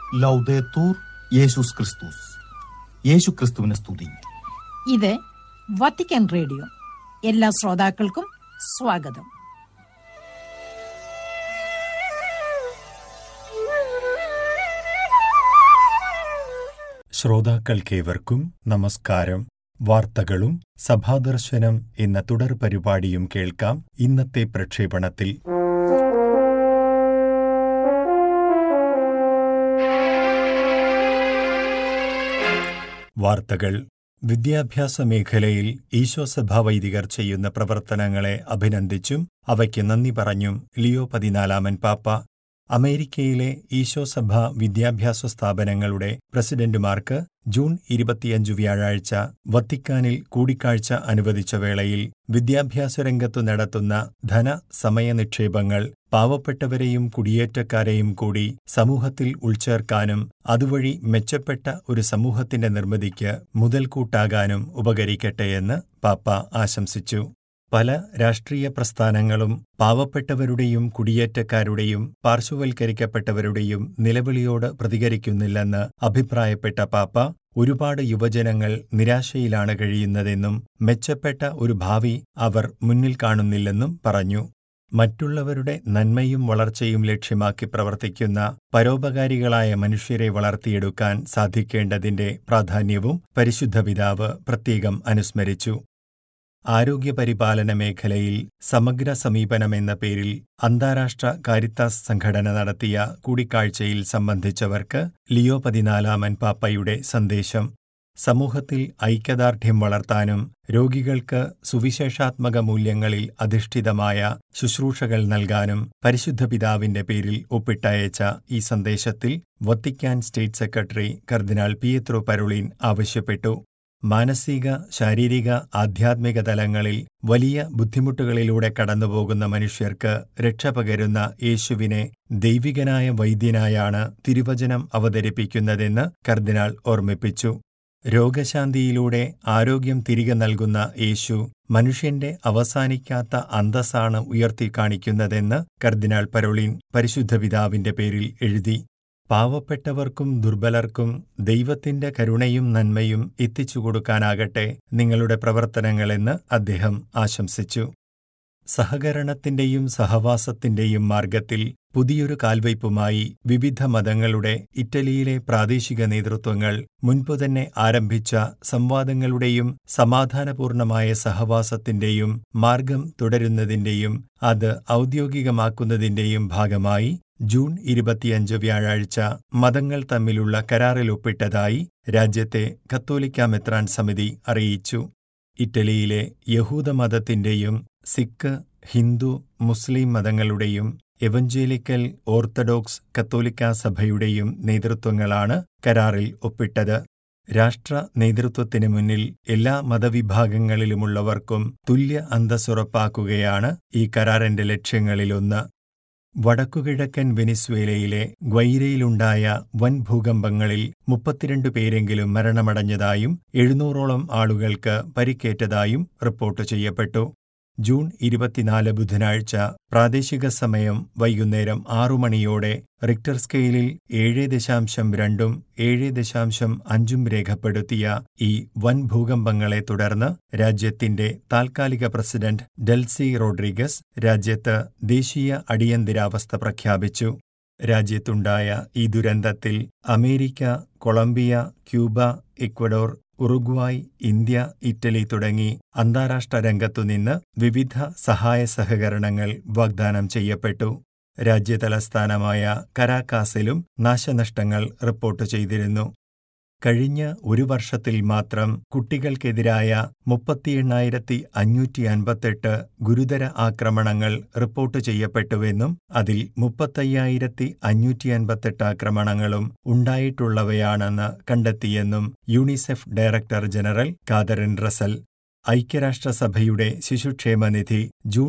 ലൗദേത്തൂർ യേശുസ് ക്രിസ്തുസ് യേശു ക്രിസ്തുവിനെ സ്തുതി ഇത് വത്തിക്കാൻ റേഡിയോ എല്ലാ ശ്രോതാക്കൾക്കും സ്വാഗതം ശ്രോതാക്കൾക്കേവർക്കും നമസ്കാരം വാർത്തകളും സഭാദർശനം എന്ന തുടർ പരിപാടിയും കേൾക്കാം ഇന്നത്തെ പ്രക്ഷേപണത്തിൽ വാർത്തകൾ വിദ്യാഭ്യാസ മേഖലയിൽ ഈശോസഭാ വൈദികർ ചെയ്യുന്ന പ്രവർത്തനങ്ങളെ അഭിനന്ദിച്ചും അവയ്ക്ക് നന്ദി പറഞ്ഞും ലിയോ പതിനാലാമൻ പാപ്പ അമേരിക്കയിലെ ഈശോസഭ വിദ്യാഭ്യാസ സ്ഥാപനങ്ങളുടെ പ്രസിഡന്റുമാർക്ക് ജൂൺ ഇരുപത്തിയഞ്ചു വ്യാഴാഴ്ച വത്തിക്കാനിൽ കൂടിക്കാഴ്ച അനുവദിച്ച വേളയിൽ വിദ്യാഭ്യാസ രംഗത്തു നടത്തുന്ന ധന സമയ നിക്ഷേപങ്ങൾ പാവപ്പെട്ടവരെയും കുടിയേറ്റക്കാരെയും കൂടി സമൂഹത്തിൽ ഉൾച്ചേർക്കാനും അതുവഴി മെച്ചപ്പെട്ട ഒരു സമൂഹത്തിന്റെ നിർമ്മിതിക്ക് മുതൽക്കൂട്ടാകാനും ഉപകരിക്കട്ടെയെന്ന് പാപ്പ ആശംസിച്ചു പല രാഷ്ട്രീയ പ്രസ്ഥാനങ്ങളും പാവപ്പെട്ടവരുടെയും കുടിയേറ്റക്കാരുടെയും പാർശ്വവൽക്കരിക്കപ്പെട്ടവരുടെയും നിലവിളിയോട് പ്രതികരിക്കുന്നില്ലെന്ന് അഭിപ്രായപ്പെട്ട പാപ്പ ഒരുപാട് യുവജനങ്ങൾ നിരാശയിലാണ് കഴിയുന്നതെന്നും മെച്ചപ്പെട്ട ഒരു ഭാവി അവർ മുന്നിൽ കാണുന്നില്ലെന്നും പറഞ്ഞു മറ്റുള്ളവരുടെ നന്മയും വളർച്ചയും ലക്ഷ്യമാക്കി പ്രവർത്തിക്കുന്ന പരോപകാരികളായ മനുഷ്യരെ വളർത്തിയെടുക്കാൻ സാധിക്കേണ്ടതിന്റെ പ്രാധാന്യവും പരിശുദ്ധ പിതാവ് പ്രത്യേകം അനുസ്മരിച്ചു ആരോഗ്യപരിപാലന മേഖലയിൽ സമഗ്ര സമീപനമെന്ന പേരിൽ അന്താരാഷ്ട്ര കാരിത്താസ് സംഘടന നടത്തിയ കൂടിക്കാഴ്ചയിൽ സംബന്ധിച്ചവർക്ക് ലിയോ പതിനാലാമൻ പാപ്പയുടെ സന്ദേശം സമൂഹത്തിൽ ഐക്യദാർഢ്യം വളർത്താനും രോഗികൾക്ക് സുവിശേഷാത്മക മൂല്യങ്ങളിൽ അധിഷ്ഠിതമായ ശുശ്രൂഷകൾ നൽകാനും പരിശുദ്ധ പിതാവിന്റെ പേരിൽ ഒപ്പിട്ടയച്ച ഈ സന്ദേശത്തിൽ വത്തിക്കാൻ സ്റ്റേറ്റ് സെക്രട്ടറി കർദിനാൾ പിയത്രോ പരുളീൻ ആവശ്യപ്പെട്ടു മാനസിക ശാരീരിക ആധ്യാത്മിക തലങ്ങളിൽ വലിയ ബുദ്ധിമുട്ടുകളിലൂടെ കടന്നുപോകുന്ന മനുഷ്യർക്ക് രക്ഷ പകരുന്ന യേശുവിനെ ദൈവികനായ വൈദ്യനായാണ് തിരുവചനം അവതരിപ്പിക്കുന്നതെന്ന് കർദിനാൾ ഓർമ്മിപ്പിച്ചു രോഗശാന്തിയിലൂടെ ആരോഗ്യം തിരികെ നൽകുന്ന യേശു മനുഷ്യന്റെ അവസാനിക്കാത്ത അന്തസ്സാണ് ഉയർത്തിക്കാണിക്കുന്നതെന്ന് കർദിനാൾ പരോളിൻ പരിശുദ്ധ പിതാവിന്റെ പേരിൽ എഴുതി പാവപ്പെട്ടവർക്കും ദുർബലർക്കും ദൈവത്തിന്റെ കരുണയും നന്മയും എത്തിച്ചുകൊടുക്കാനാകട്ടെ നിങ്ങളുടെ പ്രവർത്തനങ്ങളെന്ന് അദ്ദേഹം ആശംസിച്ചു സഹകരണത്തിന്റെയും സഹവാസത്തിന്റെയും മാർഗത്തിൽ പുതിയൊരു കാൽവയ്പുമായി വിവിധ മതങ്ങളുടെ ഇറ്റലിയിലെ പ്രാദേശിക നേതൃത്വങ്ങൾ മുൻപു തന്നെ ആരംഭിച്ച സംവാദങ്ങളുടെയും സമാധാനപൂർണമായ സഹവാസത്തിന്റെയും മാർഗം തുടരുന്നതിന്റെയും അത് ഔദ്യോഗികമാക്കുന്നതിന്റെയും ഭാഗമായി ജൂൺ ഇരുപത്തിയഞ്ച് വ്യാഴാഴ്ച മതങ്ങൾ തമ്മിലുള്ള കരാറിൽ ഒപ്പിട്ടതായി രാജ്യത്തെ കത്തോലിക്ക മെത്രാൻ സമിതി അറിയിച്ചു ഇറ്റലിയിലെ യഹൂദമതത്തിന്റെയും സിഖ് ഹിന്ദു മുസ്ലിം മതങ്ങളുടെയും എവഞ്ചേലിക്കൽ ഓർത്തഡോക്സ് കത്തോലിക്ക സഭയുടെയും നേതൃത്വങ്ങളാണ് കരാറിൽ ഒപ്പിട്ടത് രാഷ്ട്ര നേതൃത്വത്തിനു മുന്നിൽ എല്ലാ മതവിഭാഗങ്ങളിലുമുള്ളവർക്കും തുല്യ അന്തസ്സുറപ്പാക്കുകയാണ് ഈ കരാറിന്റെ ലക്ഷ്യങ്ങളിലൊന്ന് വടക്കുകിഴക്കൻ വെനിസ്വേലയിലെ ഗ്വൈരയിലുണ്ടായ വൻ ഭൂകമ്പങ്ങളിൽ മുപ്പത്തിരണ്ട് പേരെങ്കിലും മരണമടഞ്ഞതായും എഴുന്നൂറോളം ആളുകൾക്ക് പരിക്കേറ്റതായും റിപ്പോർട്ട് ചെയ്യപ്പെട്ടു ജൂൺ ഇരുപത്തിനാല് ബുധനാഴ്ച പ്രാദേശിക സമയം വൈകുന്നേരം ആറു മണിയോടെ റിക്ടർ സ്കെയിലിൽ ഏഴ് ദശാംശം രണ്ടും ഏഴ് ദശാംശം അഞ്ചും രേഖപ്പെടുത്തിയ ഈ വൻ ഭൂകമ്പങ്ങളെ തുടർന്ന് രാജ്യത്തിന്റെ താൽക്കാലിക പ്രസിഡന്റ് ഡെൽസി റോഡ്രിഗസ് രാജ്യത്ത് ദേശീയ അടിയന്തരാവസ്ഥ പ്രഖ്യാപിച്ചു രാജ്യത്തുണ്ടായ ഈ ദുരന്തത്തിൽ America Colombia Cuba Ecuador Uruguay India Italy തുടങ്ങി അന്താരാഷ്ട്ര രംഗത്തുനിന്ന് വിവിധ സഹായ സഹകരണങ്ങൾ വാഗ്ദാനം ചെയ്യപ്പെട്ടു രാജ്യതലസ്ഥാനമായ കരാക്കാസിലും നാശനഷ്ടങ്ങൾ റിപ്പോർട്ട് ചെയ്തിരുന്നു കഴിഞ്ഞ ഒരു വർഷത്തിൽ മാത്രം കുട്ടികൾക്കെതിരായ മുപ്പത്തി എണ്ണായിരത്തി അഞ്ഞൂറ്റി അൻപത്തെട്ട് ഗുരുതര ആക്രമണങ്ങൾ റിപ്പോർട്ട് ചെയ്യപ്പെട്ടുവെന്നും അതിൽ മുപ്പത്തയ്യായിരത്തി അഞ്ഞൂറ്റി അൻപത്തെട്ട് ആക്രമണങ്ങളും ഉണ്ടായിട്ടുള്ളവയാണെന്ന് കണ്ടെത്തിയെന്നും UNICEF director general Catherine Russell ഐക്യരാഷ്ട്രസഭയുടെ ശിശുക്ഷേമനിധി ജൂൺ